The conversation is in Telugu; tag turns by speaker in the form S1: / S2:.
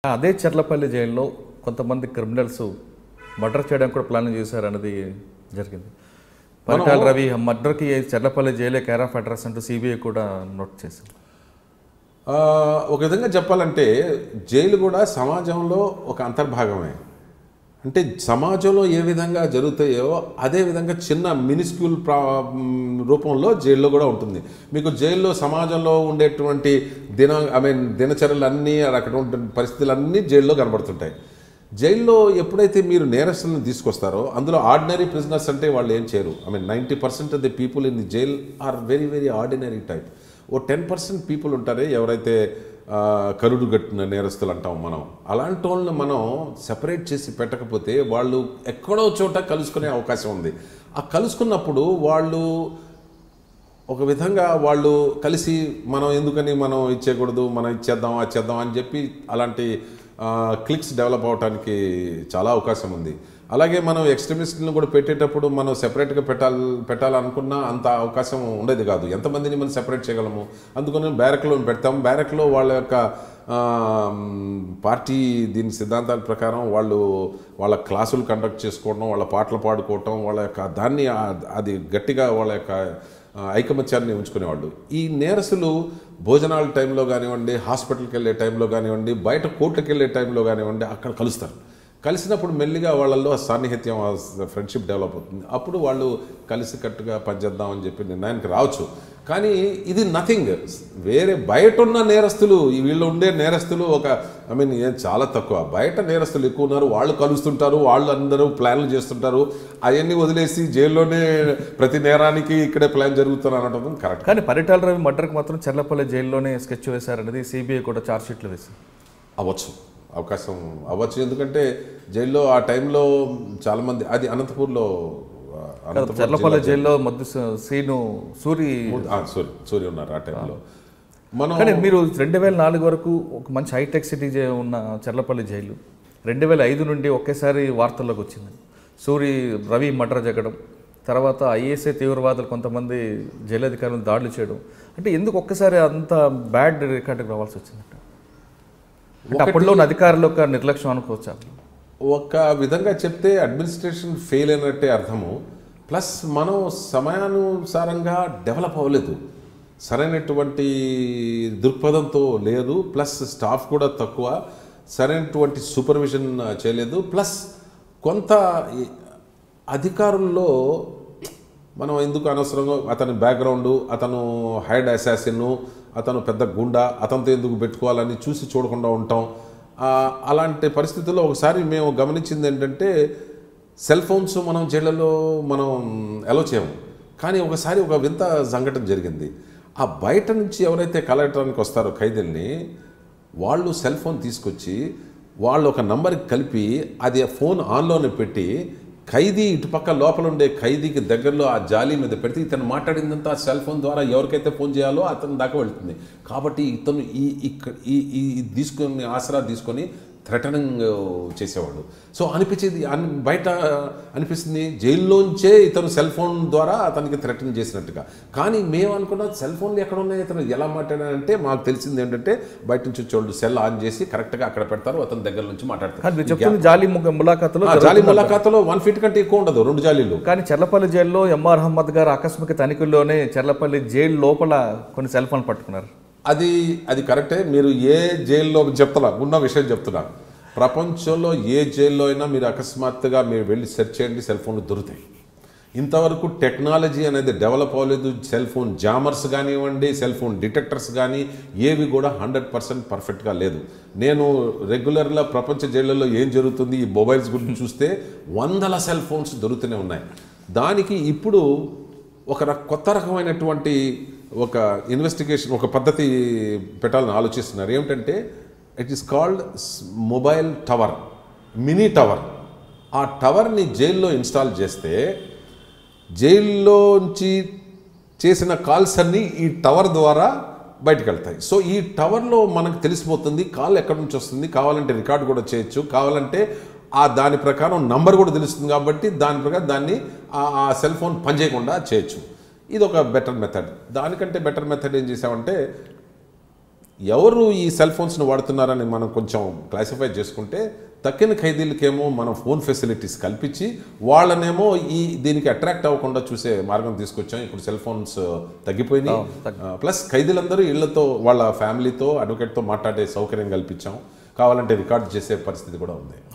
S1: అదే చెర్లపల్లి జైల్లో కొంతమంది క్రిమినల్స్ మర్డర్ చేయడానికి కూడా ప్లాన్ చేశారన్నది జరిగింది పరిటాల రవి మర్డర్కి చెర్లపల్లి జైలే కేర్ ఆఫ్ అడ్రస్ అంటూ సిబిఐ కూడా నోట్ చేసింది
S2: ఆ, ఒక విధంగా చెప్పాలంటే జైలు కూడా సమాజంలో ఒక అంతర్భాగమే అంటే సమాజంలో ఏ విధంగా జరుగుతాయో అదే విధంగా చిన్న మినిస్క్యూల్ ప్రా మ్, రూపంలో జైల్లో కూడా ఉంటుంది మీకు జైల్లో సమాజంలో ఉండేటువంటి దిన ఐ మీన్ దినచర్యలు అన్నీ అక్కడ ఉండే పరిస్థితులన్నీ జైల్లో కనబడుతుంటాయి జైల్లో ఎప్పుడైతే మీరు నేరస్తులను తీసుకొస్తారో అందులో ఆర్డినరీ ప్రిజనర్స్ అంటే వాళ్ళు ఏం చేయరు I mean ninety percent of the people in the jail are very very ordinary type ఓ టెన్ పర్సెంట్ పీపుల్ ఉంటారే ఎవరైతే ఆ, కరుడు గట్టిన నేరస్తులు అంటాం మనం అలాంటి వాళ్ళని మనం సెపరేట్ చేసి పెట్టకపోతే వాళ్ళు ఎక్కడో చోట కలుసుకునే అవకాశం ఉంది ఆ కలుసుకున్నప్పుడు వాళ్ళు ఒక విధంగా వాళ్ళు కలిసి మనం ఎందుకని మనం ఇచ్చేయకూడదు మనం ఇచ్చేద్దాం అది అని చెప్పి అలాంటి క్లిక్స్ డెవలప్ అవడానికి చాలా అవకాశం ఉంది అలాగే మనం ఎక్స్ట్రీమిస్ట్లను కూడా పెట్టేటప్పుడు మనం సెపరేట్గా పెట్టాలి పెట్టాలనుకున్నా అంత అవకాశం ఉండేది కాదు ఎంతమందిని మనం సెపరేట్ చేయగలము అందుకని బ్యారక్లో పెడతాం బ్యారక్లో వాళ్ళ యొక్క ఆ, మ్, పార్టీ దీని సిద్ధాంతాల ప్రకారం వాళ్ళు వాళ్ళ క్లాసులు కండక్ట్ చేసుకోవడం వాళ్ళ పాటలు పాడుకోవటం వాళ్ళ యొక్క దాన్ని ఆ- అది గట్టిగా వాళ్ళ యొక్క ఆ, ఐకమత్యాన్ని ఉంచుకునేవాళ్ళు ఈ నేరస్తులు భోజనాల టైంలో కానివ్వండి హాస్పిటల్కి వెళ్ళే టైంలో కానివ్వండి బయట కోర్టుకి వెళ్ళే టైంలో కానివ్వండి అక్కడ కలుస్తారు కలిసినప్పుడు మెల్లిగా వాళ్ళల్లో సాన్నిహిత్యం ఫ్రెండ్షిప్ డెవలప్ అవుతుంది అప్పుడు వాళ్ళు కలిసి కట్టుగా పనిచేద్దాం అని చెప్పి నిర్ణయానికి రావచ్చు కానీ ఇది నథింగ్ వేరే బయట ఉన్న నేరస్తులు ఈ వీళ్ళు ఉండే నేరస్తులు ఒక ఐ మీన్ చాలా తక్కువ బయట నేరస్తులు ఎక్కువ ఉన్నారు వాళ్ళు కలుస్తుంటారు వాళ్ళు అందరూ ప్లాన్లు చేస్తుంటారు అవన్నీ వదిలేసి జైల్లోనే ప్రతి నేరానికి ఇక్కడే ప్లాన్ జరుగుతుంది అనడం కరెక్ట్
S1: కానీ పరిటాల రవి మర్డర్కి మాత్రం చెర్లపల్లి జైల్లోనే స్కెచ్ వేశారన్నది సిబిఐ కూడా ఛార్జ్ షీట్లు వేసింది
S2: అవ్వచ్చు అవకాశం అవ్వచ్చు ఎందుకంటే జైల్లో ఆ టైంలో చాలామంది అది అనంతపూర్లో ఆ, అనంతపూర్
S1: చెర్లపల్లి జైల్లో మధ్య సీను సూరి
S2: ఆ, సూర్య సూర్య ఉన్నారు ఆ టైంలో మనం
S1: కానీ మీరు రెండు వేల నాలుగు వరకు ఒక మంచి హైటెక్ సిటీ జై- ఉన్న చెర్లపల్లి జైలు రెండు వేల ఐదు నుండి ఒకేసారి వార్తల్లోకి వచ్చింది సూరి రవి మర్డర్ జరగడం తర్వాత ఐఏఎస్ఐ తీవ్రవాదులు కొంతమంది జైలు అధికారులను దాడులు చేయడం అంటే ఎందుకు ఒక్కసారి అంత బ్యాడ్ రికార్డుకి రావాల్సి వచ్చిందంట అంటే అప్పట్లో ఉన్న అధికారుల యొక్క నిర్లక్ష్యం అనుకోవచ్చా
S2: ఒక విధంగా చెప్తే అడ్మినిస్ట్రేషన్ ఫెయిల్ అయినట్టే అర్థము ప్లస్ మనం సమయానుసారంగా డెవలప్ అవ్వలేదు సరైనటువంటి దృక్పథంతో లేదు ప్లస్ స్టాఫ్ కూడా తక్కువ సరైనటువంటి సూపర్విజన్ చేయలేదు ప్లస్ కొంత ఈ అధికారుల్లో మనం ఎందుకు అనవసరంగా అతని బ్యాక్గ్రౌండ్ అతను హైడ్ అసాసిన్ అతను పెద్ద గుండా అతనితో ఎందుకు పెట్టుకోవాలని చూసి చూడకుండా ఉంటాం ఆ, అలాంటి పరిస్థితుల్లో ఒకసారి మేము గమనించింది ఏంటంటే సెల్ ఫోన్స్ మనం జైళ్ళలో మనం ఎలో చేయము కానీ ఒకసారి ఒక వింత సంఘటన జరిగింది ఆ బయట నుంచి ఎవరైతే కలెక్టరానికి వస్తారో ఖైదీల్ని వాళ్ళు సెల్ ఫోన్ తీసుకొచ్చి వాళ్ళు ఒక నంబర్కి కలిపి అది ఆ ఫోన్ ఆన్లోనే పెట్టి ఖైదీ ఇటుపక్క లోపల ఉండే ఖైదీకి దగ్గరలో ఆ జాలీ మీద పెడితే ఇతను మాట్లాడిందంతా ఆ సెల్ ఫోన్ ద్వారా ఎవరికైతే ఫోన్ చేయాలో అతని దాకా వెళ్తుంది కాబట్టి ఇతను ఈ ఇక్కడ ఈ ఈ ఈ తీసుకొని ఆసరా తీసుకొని థ్రెటనింగ్ చేసేవాడు సో అనిపించేది అన్ బయట అనిపిస్తుంది జైల్లోంచే ఇతను సెల్ ఫోన్ ద్వారా అతనికి థ్రెటన్ చేసినట్టుగా కానీ మేము అనుకున్న సెల్ ఫోన్లు ఎక్కడ ఉన్నాయి ఇతను ఎలా మాట్లాడాడంటే మాకు తెలిసింది ఏంటంటే బయట నుంచి వచ్చేవాళ్ళు సెల్ ఆన్ చేసి కరెక్ట్గా అక్కడ పెడతారు అతని దగ్గర నుంచి
S1: కానీ మీరు
S2: మాట్లాడతారు
S1: చెప్తుంది జాలి ముగ- ములాఖాతులో
S2: ఆ, జాలి ములాఖాతులో వన్ ఫీట్ కంటే ఎక్కువ ఉండదు రెండు జాలీలు
S1: కానీ చెర్లపల్లి జైల్లో ఎంఆర్ అహ్మద్ గారు ఆకస్మిక తనిఖీల్లోనే చెర్లపల్లి జైలు లోపల కొన్ని సెల్ ఫోన్లు పట్టుకున్నారు
S2: అది అది కరెక్టే మీరు ఏ జైల్లో చెప్తున్నా ఉన్న విషయం చెప్తున్నా ప్రపంచంలో ఏ జైల్లో అయినా మీరు అకస్మాత్తుగా మీరు వెళ్ళి సెర్చ్ చేయండి సెల్ ఫోన్లు దొరుకుతాయి ఇంతవరకు టెక్నాలజీ అనేది డెవలప్ అవ్వలేదు సెల్ ఫోన్ జామర్స్ కానివ్వండి సెల్ ఫోన్ డిటెక్టర్స్ కానీ ఏవి కూడా హండ్రెడ్ పర్సెంట్ పర్ఫెక్ట్గా లేదు నేను రెగ్యులర్గా ప్రపంచ జైళ్ళలో ఏం జరుగుతుంది ఈ మొబైల్స్ గురించి చూస్తే వందల సెల్ ఫోన్స్ దొరుకుతూనే ఉన్నాయి దానికి ఇప్పుడు ఒక రక- కొత్త రకమైనటువంటి ఒక ఇన్వెస్టిగేషన్ ఒక పద్ధతి పెట్టాలని ఆలోచిస్తున్నారు ఏమిటంటే it is called mobile tower mini tower ఆ టవర్ని జైల్లో ఇన్స్టాల్ చేస్తే జైల్లోంచి చేసిన కాల్స్ అన్నీ ఈ టవర్ ద్వారా బయటకు వెళ్తాయి సో ఈ టవర్లో మనకు తెలిసిపోతుంది కాల్ ఎక్కడి నుంచి వస్తుంది కావాలంటే రికార్డ్ కూడా చేయొచ్చు కావాలంటే ఆ దాని ప్రకారం నంబర్ కూడా తెలుస్తుంది కాబట్టి దాని ప్రకారం దాన్ని ఆ- ఆ సెల్ ఫోన్ పనిచేయకుండా చేయొచ్చు ఇది ఒక బెటర్ మెథడ్ దానికంటే బెటర్ మెథడ్ ఏం చేసామంటే ఎవరు ఈ సెల్ ఫోన్స్ను వాడుతున్నారని మనం కొంచెం క్లాసిఫై చేసుకుంటే తక్కిన ఖైదీలకేమో మనం ఫోన్ ఫెసిలిటీస్ కల్పించి వాళ్ళనేమో ఈ దీనికి అట్రాక్ట్ అవ్వకుండా చూసే మార్గం తీసుకొచ్చాం ఇప్పుడు సెల్ ఫోన్స్ తగ్గిపోయినాయి ప్లస్ ఖైదీలందరూ ఇళ్లతో వాళ్ళ ఫ్యామిలీతో అడ్వకేట్తో మాట్లాడే సౌకర్యం కల్పించాం కావాలంటే రికార్డ్ చేసే పరిస్థితి కూడా ఉంది